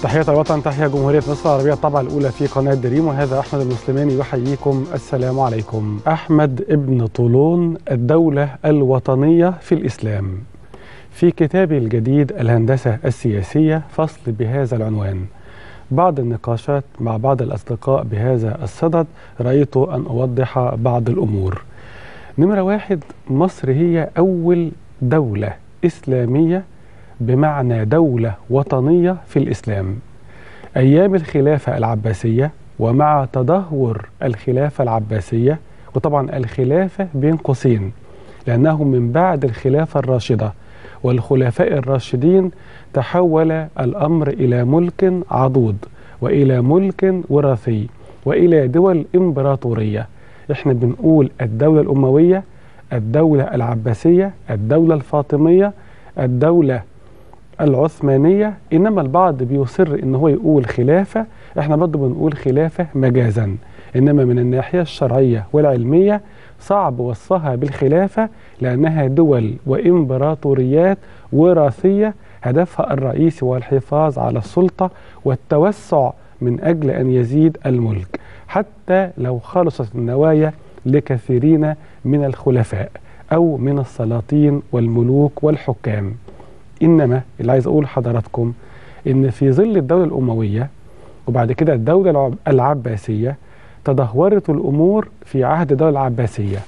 تحية الوطن تحية جمهورية مصر العربية الطبعة الأولى في قناة دريم وهذا أحمد المسلماني يحييكم السلام عليكم أحمد ابن طولون الدولة الوطنية في الإسلام في كتابي الجديد الهندسة السياسية فصل بهذا العنوان بعض النقاشات مع بعض الأصدقاء بهذا الصدد رأيت أن أوضح بعض الأمور نمرة واحد مصر هي أول دولة إسلامية بمعنى دولة وطنية في الإسلام أيام الخلافة العباسية ومع تدهور الخلافة العباسية وطبعا الخلافة بين قوسين لأنه من بعد الخلافة الراشدة والخلفاء الراشدين تحول الأمر إلى ملك عضوض وإلى ملك وراثي وإلى دول إمبراطورية إحنا بنقول الدولة الأموية الدولة العباسية الدولة الفاطمية الدولة العثمانية إنما البعض بيصر إن هو يقول خلافة إحنا برضه بنقول خلافة مجازا إنما من الناحية الشرعية والعلمية صعب وصفها بالخلافة لأنها دول وإمبراطوريات وراثية هدفها الرئيسي هو الحفاظ على السلطة والتوسع من أجل أن يزيد الملك حتى لو خلصت النوايا لكثيرين من الخلفاء أو من السلاطين والملوك والحكام إنما اللي عايز أقول لحضراتكم إن في ظل الدولة الأموية وبعد كده الدولة العباسية تدهورت الأمور في عهد الدولة العباسية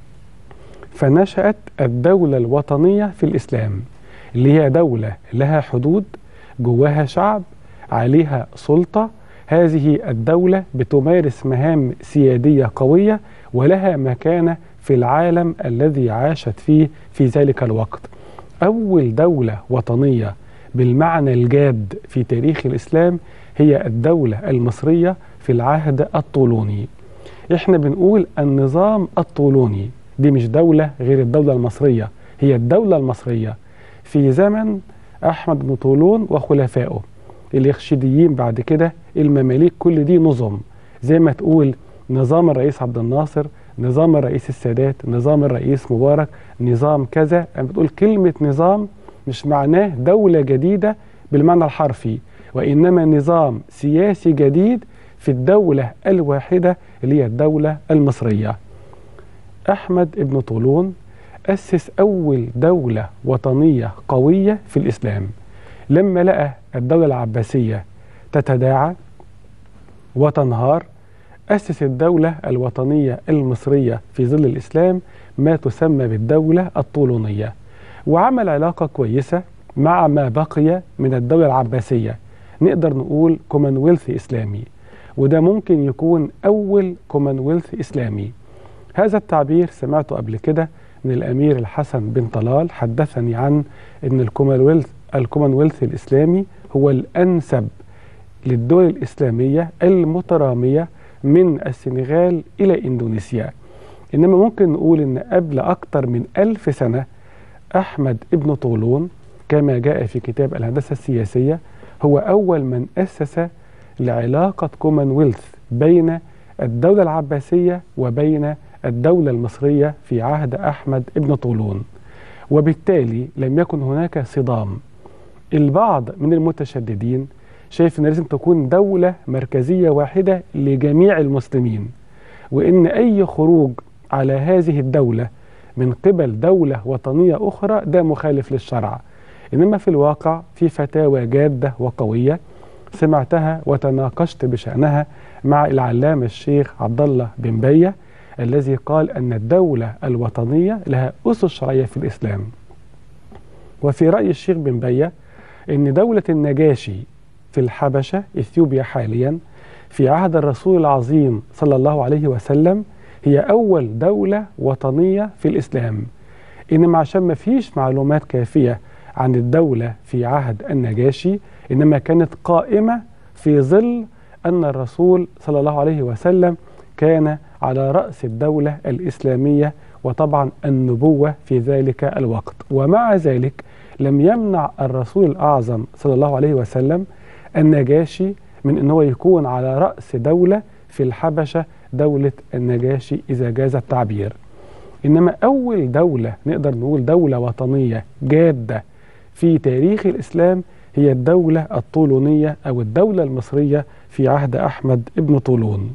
فنشأت الدولة الوطنية في الإسلام اللي هي دولة لها حدود جواها شعب عليها سلطة هذه الدولة بتمارس مهام سيادية قوية ولها مكانة في العالم الذي عاشت فيه في ذلك الوقت أول دولة وطنية بالمعنى الجاد في تاريخ الإسلام هي الدولة المصرية في العهد الطولوني إحنا بنقول النظام الطولوني دي مش دولة غير الدولة المصرية هي الدولة المصرية في زمن أحمد بن طولون وخلفائه الإخشيديين بعد كده المماليك كل دي نظم زي ما تقول نظام الرئيس عبد الناصر نظام الرئيس السادات نظام الرئيس مبارك نظام كذا أنا بتقول كلمة نظام مش معناه دولة جديدة بالمعنى الحرفي وإنما نظام سياسي جديد في الدولة الواحدة اللي هي الدولة المصرية أحمد ابن طولون أسس أول دولة وطنية قوية في الإسلام لما لقى الدولة العباسية تتداعى وتنهار أسس الدولة الوطنية المصرية في ظل الإسلام ما تسمى بالدولة الطولونية وعمل علاقة كويسة مع ما بقي من الدولة العباسية نقدر نقول كومنولث إسلامي وده ممكن يكون أول كومنولث إسلامي هذا التعبير سمعته قبل كده من الأمير الحسن بن طلال حدثني عن أن الكومنولث الكومنولث الإسلامي هو الأنسب للدول الإسلامية المترامية من السنغال إلى إندونيسيا إنما ممكن نقول إن قبل أكثر من ألف سنة أحمد ابن طولون كما جاء في كتاب الهندسة السياسية هو أول من أسس لعلاقة كومنولث بين الدولة العباسية وبين الدولة المصرية في عهد أحمد ابن طولون وبالتالي لم يكن هناك صدام البعض من المتشددين شايف ان لازم تكون دولة مركزية واحدة لجميع المسلمين وان اي خروج على هذه الدولة من قبل دولة وطنية اخرى ده مخالف للشرع انما في الواقع في فتاوى جادة وقوية سمعتها وتناقشت بشأنها مع العلامة الشيخ عبد الله بن بية الذي قال ان الدولة الوطنية لها اسس شرعية في الاسلام وفي رأي الشيخ بن بية ان دولة النجاشي في الحبشة إثيوبيا حاليا في عهد الرسول العظيم صلى الله عليه وسلم هي أول دولة وطنية في الإسلام إنما عشان ما فيش معلومات كافية عن الدولة في عهد النجاشي إنما كانت قائمة في ظل أن الرسول صلى الله عليه وسلم كان على رأس الدولة الإسلامية وطبعا النبوة في ذلك الوقت ومع ذلك لم يمنع الرسول الأعظم صلى الله عليه وسلم النجاشي من ان هو يكون على راس دوله في الحبشه دوله النجاشي اذا جاز التعبير. انما اول دوله نقدر نقول دوله وطنيه جاده في تاريخ الاسلام هي الدولة الطولونية أو الدولة المصرية في عهد أحمد ابن طولون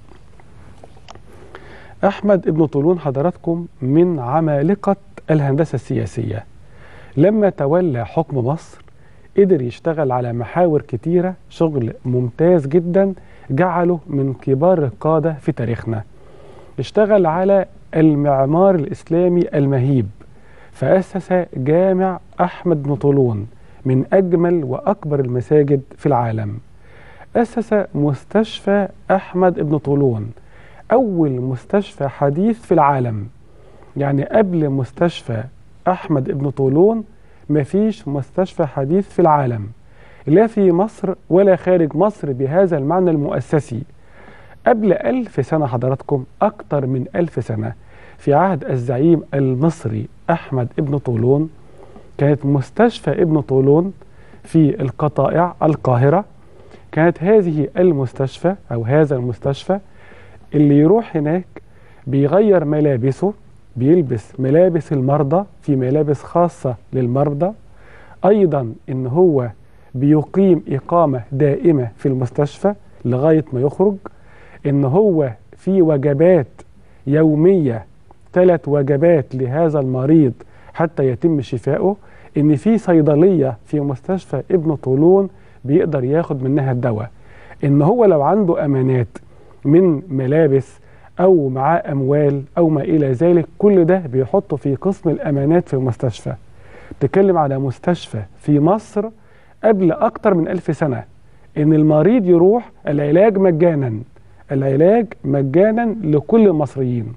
أحمد ابن طولون حضراتكم من عمالقة الهندسة السياسية لما تولى حكم مصر قدر يشتغل على محاور كتيرة شغل ممتاز جدا جعله من كبار القادة في تاريخنا اشتغل على المعمار الإسلامي المهيب فأسس جامع أحمد بن طولون من أجمل وأكبر المساجد في العالم أسس مستشفى أحمد بن طولون أول مستشفى حديث في العالم يعني قبل مستشفى أحمد بن طولون مفيش مستشفى حديث في العالم لا في مصر ولا خارج مصر بهذا المعنى المؤسسي قبل ألف سنة حضراتكم أكتر من ألف سنة في عهد الزعيم المصري أحمد ابن طولون كانت مستشفى ابن طولون في القطائع القاهرة كانت هذه المستشفى أو هذا المستشفى اللي يروح هناك بيغير ملابسه بيلبس ملابس المرضى في ملابس خاصة للمرضى أيضا إن هو بيقيم إقامة دائمة في المستشفى لغاية ما يخرج إن هو في وجبات يومية ثلاث وجبات لهذا المريض حتى يتم شفائه إن في صيدلية في مستشفى ابن طولون بيقدر ياخد منها الدواء إن هو لو عنده أمانات من ملابس أو معاه أموال أو ما إلى ذلك كل ده بيحطه في قسم الأمانات في المستشفى تكلم على مستشفى في مصر قبل أكتر من ألف سنة إن المريض يروح العلاج مجانا العلاج مجانا لكل المصريين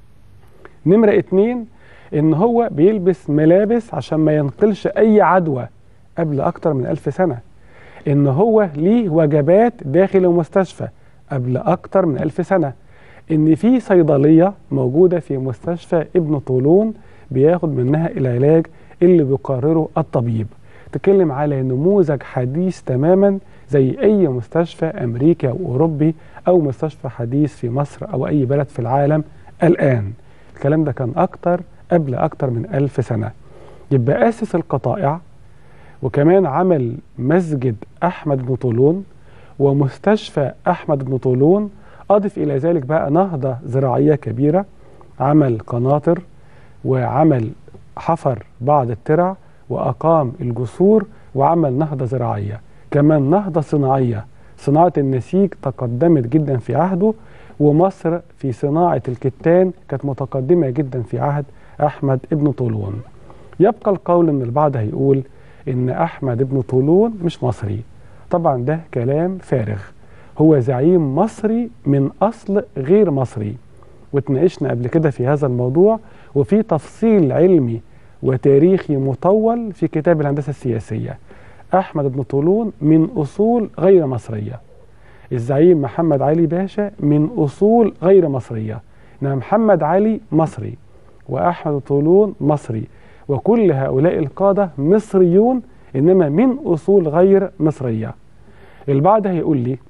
نمرة اتنين إن هو بيلبس ملابس عشان ما ينقلش أي عدوى قبل أكتر من ألف سنة إن هو ليه وجبات داخل المستشفى قبل أكتر من ألف سنة إن في صيدلية موجودة في مستشفى ابن طولون بياخد منها العلاج اللي بيقرره الطبيب تكلم على نموذج حديث تماما زي أي مستشفى أمريكي أو أوروبي أو مستشفى حديث في مصر أو أي بلد في العالم الآن الكلام ده كان أكتر قبل أكتر من ألف سنة يبقى أسس القطائع وكمان عمل مسجد أحمد بن طولون ومستشفى أحمد بن طولون أضف إلى ذلك بقى نهضة زراعية كبيرة عمل قناطر وعمل حفر بعض الترع وأقام الجسور وعمل نهضة زراعية كمان نهضة صناعية صناعة النسيج تقدمت جدا في عهده ومصر في صناعة الكتان كانت متقدمة جدا في عهد أحمد ابن طولون يبقى القول أن البعض هيقول إن أحمد ابن طولون مش مصري طبعا ده كلام فارغ هو زعيم مصري من أصل غير مصري واتناقشنا قبل كده في هذا الموضوع وفي تفصيل علمي وتاريخي مطول في كتاب الهندسة السياسية أحمد بن طولون من أصول غير مصرية الزعيم محمد علي باشا من أصول غير مصرية إنما محمد علي مصري وأحمد طولون مصري وكل هؤلاء القادة مصريون إنما من أصول غير مصرية البعض هيقول لي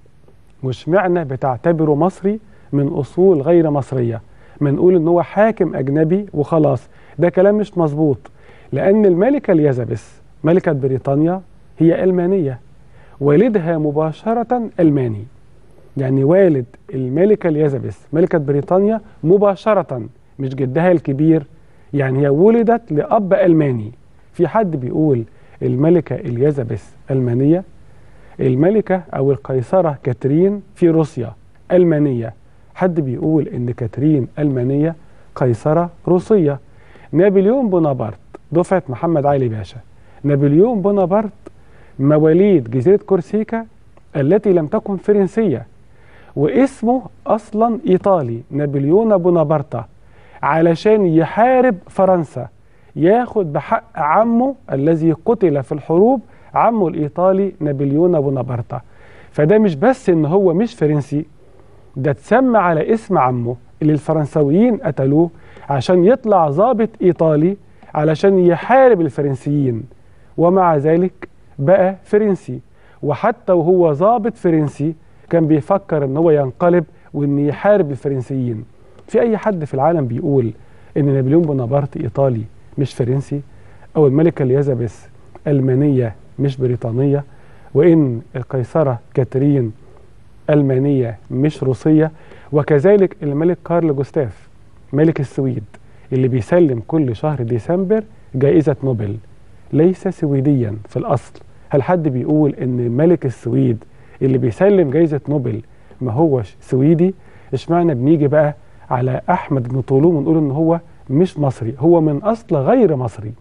مش معنى بتعتبره مصري من أصول غير مصرية ما نقول إن هو حاكم أجنبي وخلاص ده كلام مش مظبوط لأن الملكة اليزابيث ملكة بريطانيا هي ألمانية والدها مباشرة ألماني يعني والد الملكة اليزابيث ملكة بريطانيا مباشرة مش جدها الكبير يعني هي ولدت لأب ألماني في حد بيقول الملكة اليزابيث ألمانية الملكة أو القيصرة كاترين في روسيا ألمانية حد بيقول إن كاترين ألمانية قيصرة روسية نابليون بونابرت دفعة محمد علي باشا نابليون بونابرت مواليد جزيرة كورسيكا التي لم تكن فرنسية واسمه أصلا إيطالي نابليون بونابرتا علشان يحارب فرنسا ياخد بحق عمه الذي قتل في الحروب عمه الإيطالي نابليون بونابرتا فده مش بس إن هو مش فرنسي ده اتسمى على اسم عمه اللي الفرنساويين قتلوه عشان يطلع ضابط إيطالي علشان يحارب الفرنسيين ومع ذلك بقى فرنسي وحتى وهو ضابط فرنسي كان بيفكر ان هو ينقلب وان يحارب الفرنسيين في اي حد في العالم بيقول ان نابليون بونابرت ايطالي مش فرنسي او الملكه اليزابيث المانيه مش بريطانية وإن القيصرة كاترين ألمانية مش روسية وكذلك الملك كارل جوستاف ملك السويد اللي بيسلم كل شهر ديسمبر جائزة نوبل ليس سويديا في الأصل هل حد بيقول إن ملك السويد اللي بيسلم جائزة نوبل ما هوش سويدي اشمعنى بنيجي بقى على أحمد بن طولون ونقول إن هو مش مصري هو من أصل غير مصري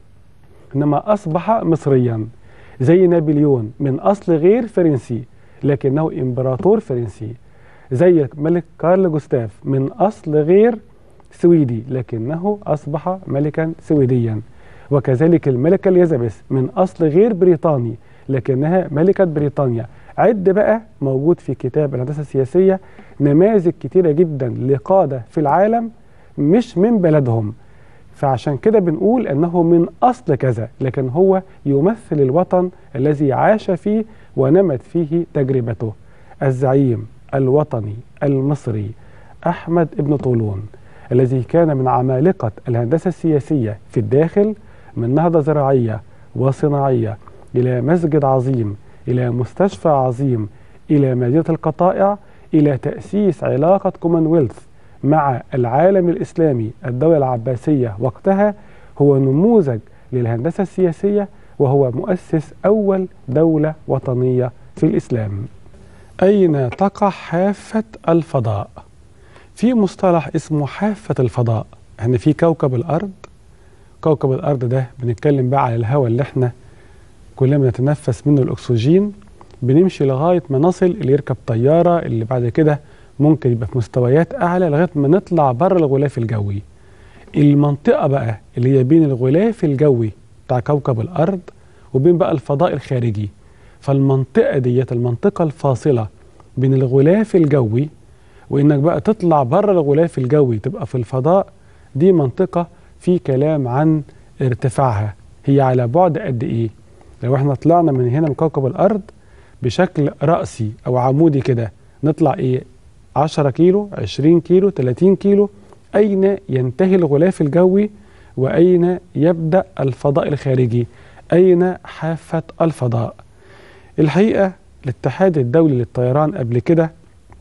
إنما أصبح مصريا زي نابليون من أصل غير فرنسي لكنه إمبراطور فرنسي زي الملك كارل جوستاف من أصل غير سويدي لكنه أصبح ملكا سويديا وكذلك الملكة اليزابيث من أصل غير بريطاني لكنها ملكة بريطانيا عد بقى موجود في كتاب الهندسة السياسية نماذج كتيرة جدا لقادة في العالم مش من بلدهم فعشان كده بنقول أنه من أصل كذا لكن هو يمثل الوطن الذي عاش فيه ونمت فيه تجربته الزعيم الوطني المصري أحمد ابن طولون الذي كان من عمالقة الهندسة السياسية في الداخل من نهضة زراعية وصناعية إلى مسجد عظيم إلى مستشفى عظيم إلى مدينة القطائع إلى تأسيس علاقة كومنولث مع العالم الإسلامي الدولة العباسية وقتها هو نموذج للهندسة السياسية وهو مؤسس أول دولة وطنية في الإسلام أين تقع حافة الفضاء؟ في مصطلح اسمه حافة الفضاء احنا في كوكب الأرض كوكب الأرض ده بنتكلم بقى على الهواء اللي احنا كلنا بنتنفس منه الأكسجين بنمشي لغاية ما نصل اللي يركب طيارة اللي بعد كده ممكن يبقى في مستويات أعلى لغاية ما نطلع بره الغلاف الجوي المنطقة بقى اللي هي بين الغلاف الجوي بتاع كوكب الأرض وبين بقى الفضاء الخارجي فالمنطقة ديت المنطقة الفاصلة بين الغلاف الجوي وإنك بقى تطلع بره الغلاف الجوي تبقى في الفضاء دي منطقة في كلام عن ارتفاعها هي على بعد قد إيه لو احنا طلعنا من هنا من كوكب الأرض بشكل رأسي أو عمودي كده نطلع إيه 10 كيلو 20 كيلو 30 كيلو أين ينتهي الغلاف الجوي وأين يبدأ الفضاء الخارجي أين حافة الفضاء الحقيقة الاتحاد الدولي للطيران قبل كده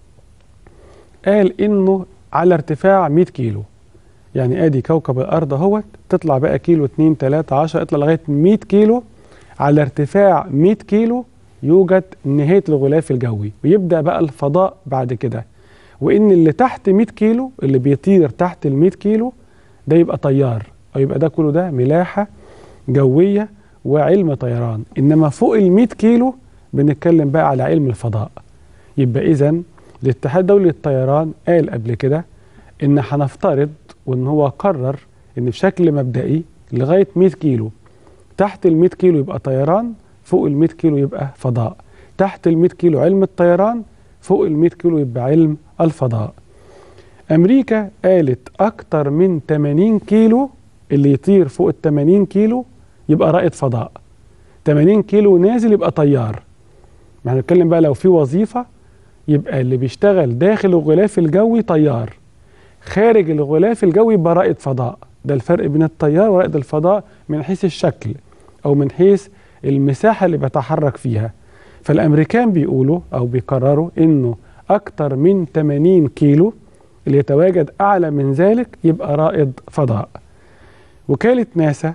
قال إنه على ارتفاع 100 كيلو يعني ادي كوكب الارض اهوت تطلع بقى كيلو 2 3 10 اطلع لغايه 100 كيلو على ارتفاع 100 كيلو يوجد نهايه الغلاف الجوي ويبدا بقى الفضاء بعد كده وان اللي تحت 100 كيلو اللي بيطير تحت ال 100 كيلو ده يبقى طيار او يبقى ده كله ده ملاحه جويه وعلم طيران انما فوق ال 100 كيلو بنتكلم بقى على علم الفضاء يبقى اذا الاتحاد الدولي للطيران قال قبل كده ان هنفترض وان هو قرر ان بشكل مبدئي لغايه 100 كيلو تحت ال 100 كيلو يبقى طيران فوق ال 100 كيلو يبقى فضاء تحت ال 100 كيلو علم الطيران فوق ال 100 كيلو يبقى علم الفضاء امريكا قالت اكتر من 80 كيلو اللي يطير فوق ال 80 كيلو يبقى رائد فضاء 80 كيلو نازل يبقى طيار ما هنتكلم بقى لو في وظيفه يبقى اللي بيشتغل داخل الغلاف الجوي طيار خارج الغلاف الجوي يبقى رائد فضاء ده الفرق بين الطيار ورائد الفضاء من حيث الشكل او من حيث المساحه اللي بيتحرك فيها فالامريكان بيقولوا او بيقرروا انه اكتر من 80 كيلو اللي يتواجد اعلى من ذلك يبقى رائد فضاء وكاله ناسا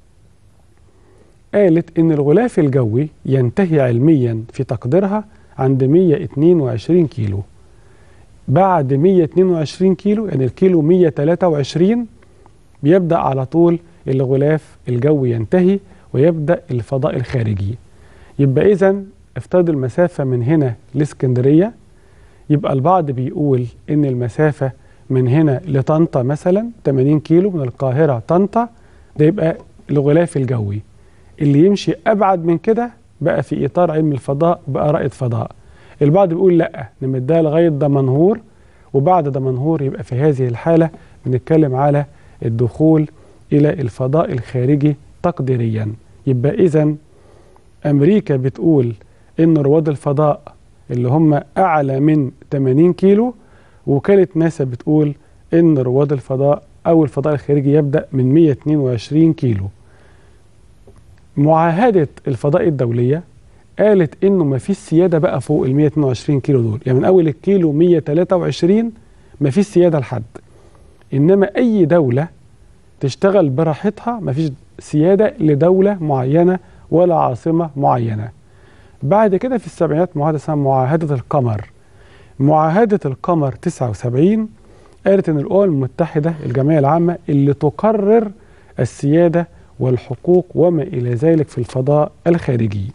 قالت ان الغلاف الجوي ينتهي علميا في تقديرها عند 122 كيلو بعد 122 كيلو يعني الكيلو 123 بيبدأ على طول الغلاف الجوي ينتهي ويبدأ الفضاء الخارجي يبقى إذا افترض المسافة من هنا لاسكندرية يبقى البعض بيقول إن المسافة من هنا لطنطا مثلا 80 كيلو من القاهرة طنطا ده يبقى الغلاف الجوي اللي يمشي أبعد من كده بقى في إطار علم الفضاء بقى رائد فضاء البعض بيقول لا نمدها لغايه دمنهور وبعد دمنهور يبقى في هذه الحاله بنتكلم على الدخول الى الفضاء الخارجي تقديريا يبقى اذا امريكا بتقول ان رواد الفضاء اللي هم اعلى من 80 كيلو وكاله ناسا بتقول ان رواد الفضاء او الفضاء الخارجي يبدا من 122 كيلو معاهدة الفضاء الدولية قالت انه ما فيش سياده بقى فوق ال 122 كيلو دول يعني من اول الكيلو 123 ما فيش سياده لحد انما اي دوله تشتغل براحتها ما فيش سياده لدوله معينه ولا عاصمه معينه بعد كده في السبعينات معاهده اسمها معاهده القمر معاهده القمر 79 قالت ان الامم المتحده الجمعيه العامه اللي تقرر السياده والحقوق وما الى ذلك في الفضاء الخارجي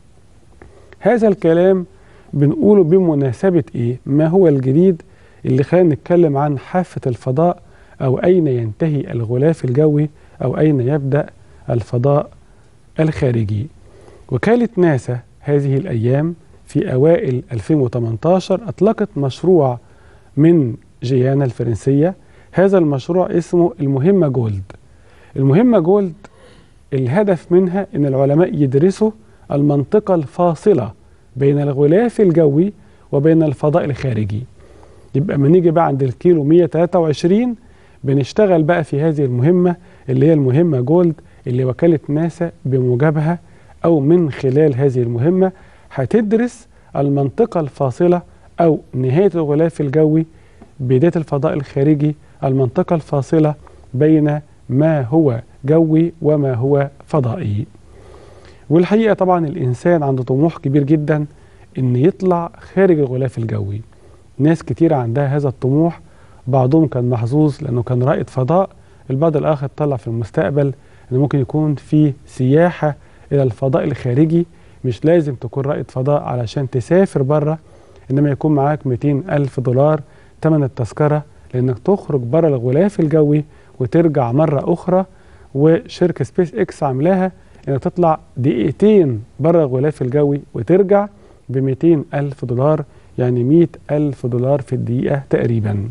هذا الكلام بنقوله بمناسبة إيه؟ ما هو الجديد اللي خلينا نتكلم عن حافة الفضاء أو أين ينتهي الغلاف الجوي أو أين يبدأ الفضاء الخارجي وكالة ناسا هذه الأيام في أوائل 2018 أطلقت مشروع من جيانا الفرنسية هذا المشروع اسمه المهمة جولد المهمة جولد الهدف منها أن العلماء يدرسوا المنطقة الفاصلة بين الغلاف الجوي وبين الفضاء الخارجي يبقى ما نيجي بقى عند الكيلو 123 بنشتغل بقى في هذه المهمة اللي هي المهمة جولد اللي وكالة ناسا بموجبها أو من خلال هذه المهمة هتدرس المنطقة الفاصلة أو نهاية الغلاف الجوي بداية الفضاء الخارجي المنطقة الفاصلة بين ما هو جوي وما هو فضائي والحقيقة طبعا الإنسان عنده طموح كبير جدا إن يطلع خارج الغلاف الجوي ناس كتير عندها هذا الطموح بعضهم كان محظوظ لأنه كان رائد فضاء البعض الآخر طلع في المستقبل إن ممكن يكون في سياحة إلى الفضاء الخارجي مش لازم تكون رائد فضاء علشان تسافر بره إنما يكون معاك 200 ألف دولار ثمن التذكرة لأنك تخرج بره الغلاف الجوي وترجع مرة أخرى وشركة سبيس إكس عاملاها انك تطلع دقيقتين بره الغلاف الجوي وترجع ب 200 ألف دولار يعني 100 ألف دولار في الدقيقة تقريبا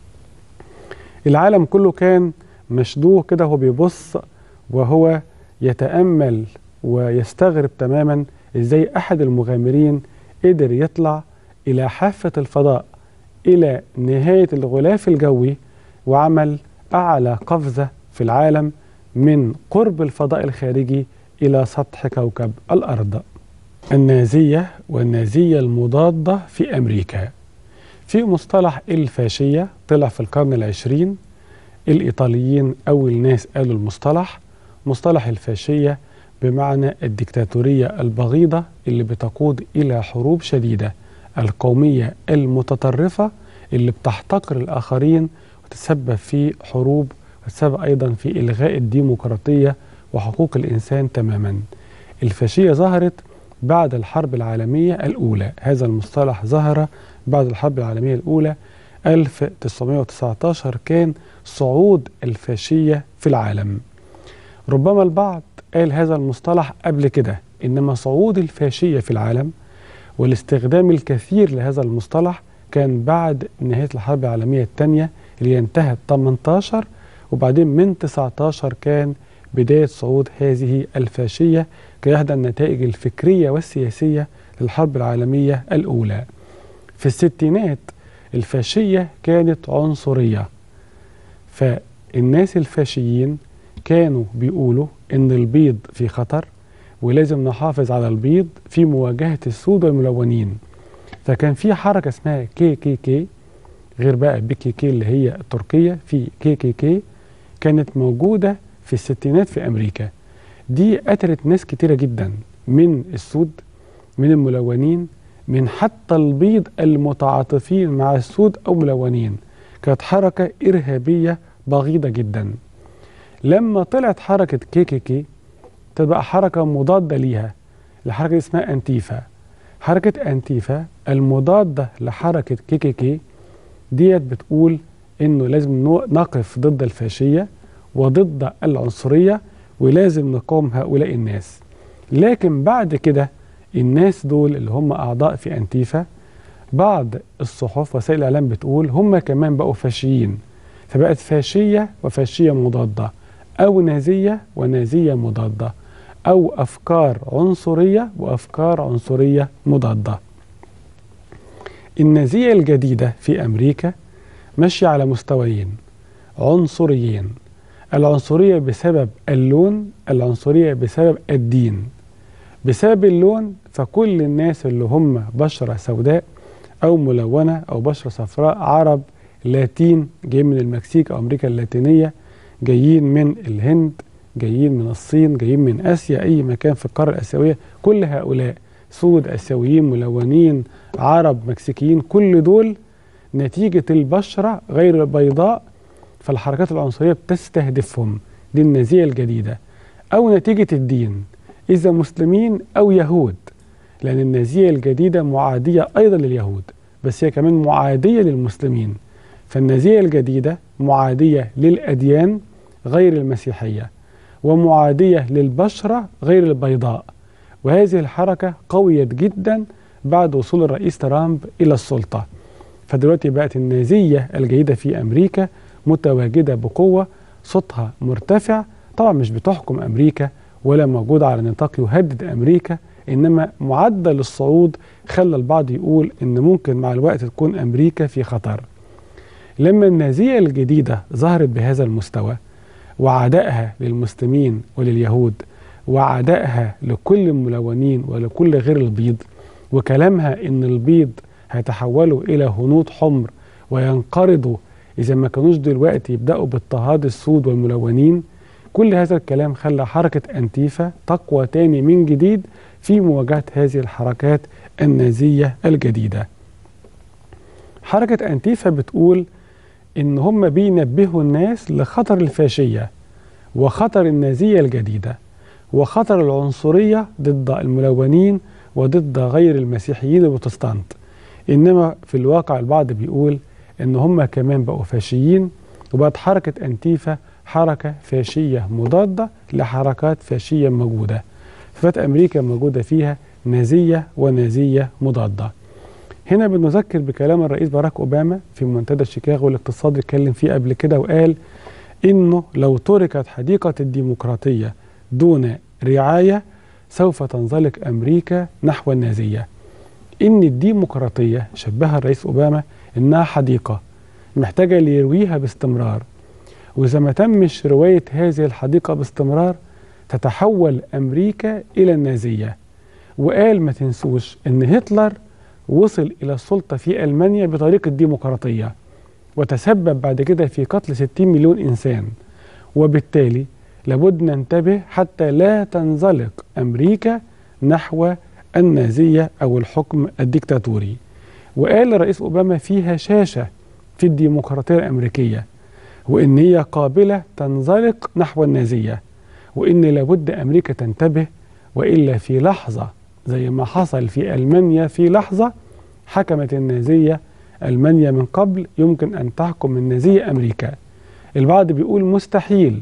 العالم كله كان مشدوه كده وهو بيبص وهو يتأمل ويستغرب تماما ازاي أحد المغامرين قدر يطلع إلى حافة الفضاء إلى نهاية الغلاف الجوي وعمل أعلى قفزة في العالم من قرب الفضاء الخارجي إلى سطح كوكب الأرض النازية والنازية المضادة في أمريكا في مصطلح الفاشية طلع في القرن العشرين الإيطاليين أول ناس قالوا المصطلح مصطلح الفاشية بمعنى الدكتاتورية البغيضة اللي بتقود إلى حروب شديدة القومية المتطرفة اللي بتحتقر الآخرين وتسبب في حروب وتسبب أيضا في إلغاء الديمقراطية وحقوق الإنسان تماما الفاشية ظهرت بعد الحرب العالمية الأولى هذا المصطلح ظهر بعد الحرب العالمية الأولى 1919 كان صعود الفاشية في العالم ربما البعض قال هذا المصطلح قبل كده إنما صعود الفاشية في العالم والاستخدام الكثير لهذا المصطلح كان بعد نهاية الحرب العالمية الثانية اللي انتهت 18 وبعدين من 19 كان بداية صعود هذه الفاشية كإحدى النتائج الفكرية والسياسية للحرب العالمية الأولى في الستينات الفاشية كانت عنصرية فالناس الفاشيين كانوا بيقولوا إن البيض في خطر ولازم نحافظ على البيض في مواجهة السود والملونين فكان في حركة اسمها كي كي كي غير بقى بي كي كي اللي هي التركية في كي كي كي كانت موجودة في الستينات في أمريكا دي قتلت ناس كتيرة جدا من السود من الملونين من حتى البيض المتعاطفين مع السود أو ملونين كانت حركة إرهابية بغيضة جدا لما طلعت حركة كي كي كي تبقى حركة مضادة ليها الحركة اسمها أنتيفا حركة أنتيفا المضادة لحركة كي كي كي ديت بتقول إنه لازم نقف ضد الفاشية وضد العنصرية ولازم نقاوم هؤلاء الناس لكن بعد كده الناس دول اللي هم أعضاء في أنتيفا بعض الصحف وسائل الإعلام بتقول هم كمان بقوا فاشيين فبقت فاشية وفاشية مضادة أو نازية ونازية مضادة أو أفكار عنصرية وأفكار عنصرية مضادة النازية الجديدة في أمريكا ماشية على مستويين عنصريين العنصرية بسبب اللون العنصرية بسبب الدين بسبب اللون فكل الناس اللي هم بشرة سوداء أو ملونة أو بشرة صفراء عرب لاتين جايين من المكسيك أو أمريكا اللاتينية جايين من الهند جايين من الصين جايين من آسيا أي مكان في القارة الآسيوية كل هؤلاء سود آسيويين ملونين عرب مكسيكيين كل دول نتيجة البشرة غير البيضاء فالحركات العنصرية بتستهدفهم دي النازية الجديدة أو نتيجة الدين إذا مسلمين أو يهود لأن النازية الجديدة معادية أيضا لليهود بس هي كمان معادية للمسلمين فالنازية الجديدة معادية للأديان غير المسيحية ومعادية للبشرة غير البيضاء وهذه الحركة قويت جدا بعد وصول الرئيس ترامب إلى السلطة فدلوقتي بقت النازية الجديدة في أمريكا متواجدة بقوة صوتها مرتفع طبعا مش بتحكم أمريكا ولا موجودة على نطاق يهدد أمريكا إنما معدل الصعود خلى البعض يقول إن ممكن مع الوقت تكون أمريكا في خطر لما النازية الجديدة ظهرت بهذا المستوى وعدائها للمسلمين ولليهود وعدائها لكل الملونين ولكل غير البيض وكلامها ان البيض هيتحولوا الى هنود حمر وينقرضوا اذا ما كانوش دلوقتي يبداوا باضطهاد السود والملونين كل هذا الكلام خلى حركه انتيفا تقوى تاني من جديد في مواجهه هذه الحركات النازيه الجديده. حركه انتيفا بتقول ان هم بينبهوا الناس لخطر الفاشيه وخطر النازيه الجديده وخطر العنصريه ضد الملونين وضد غير المسيحيين البروتستانت انما في الواقع البعض بيقول ان هم كمان بقوا فاشيين وبقت حركه انتيفا حركه فاشيه مضاده لحركات فاشيه موجوده فات امريكا موجوده فيها نازيه ونازيه مضاده هنا بنذكر بكلام الرئيس باراك اوباما في منتدى شيكاغو الاقتصادي اتكلم فيه قبل كده وقال انه لو تركت حديقه الديمقراطيه دون رعايه سوف تنزلق امريكا نحو النازيه. ان الديمقراطيه شبهها الرئيس اوباما انها حديقه محتاجه ليرويها باستمرار. واذا ما تمش روايه هذه الحديقه باستمرار تتحول امريكا الى النازيه. وقال ما تنسوش ان هتلر وصل إلى السلطة في ألمانيا بطريقة ديمقراطية وتسبب بعد كده في قتل 60 مليون إنسان وبالتالي لابد ننتبه حتى لا تنزلق أمريكا نحو النازية أو الحكم الديكتاتوري وقال الرئيس أوباما فيها شاشة في الديمقراطية الأمريكية وإن هي قابلة تنزلق نحو النازية وإن لابد أمريكا تنتبه وإلا في لحظة زي ما حصل في ألمانيا في لحظة حكمت النازية ألمانيا من قبل يمكن أن تحكم النازية أمريكا البعض بيقول مستحيل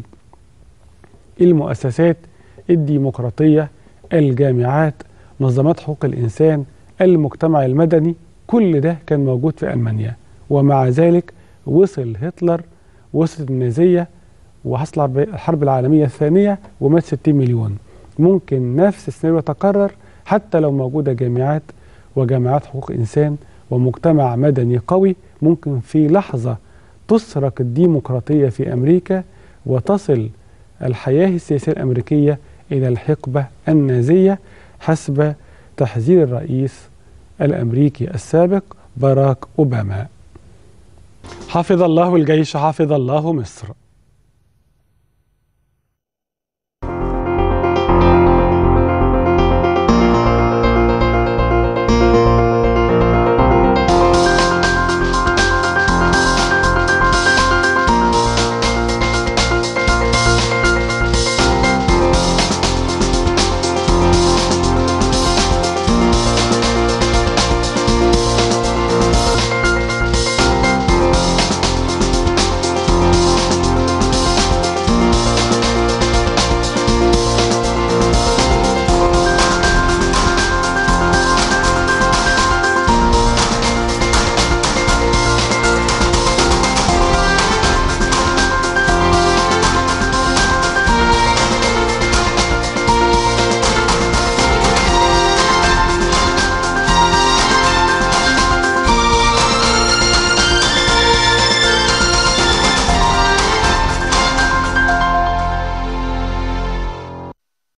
المؤسسات الديمقراطية الجامعات منظمات حقوق الإنسان المجتمع المدني كل ده كان موجود في ألمانيا ومع ذلك وصل هتلر وصلت النازية وحصل الحرب العالمية الثانية ومات 60 مليون ممكن نفس السيناريو يتكرر حتى لو موجودة جامعات وجامعات حقوق إنسان ومجتمع مدني قوي ممكن في لحظة تسرق الديمقراطية في أمريكا وتصل الحياة السياسية الأمريكية إلى الحقبة النازية حسب تحذير الرئيس الأمريكي السابق باراك أوباما حفظ الله الجيش حفظ الله مصر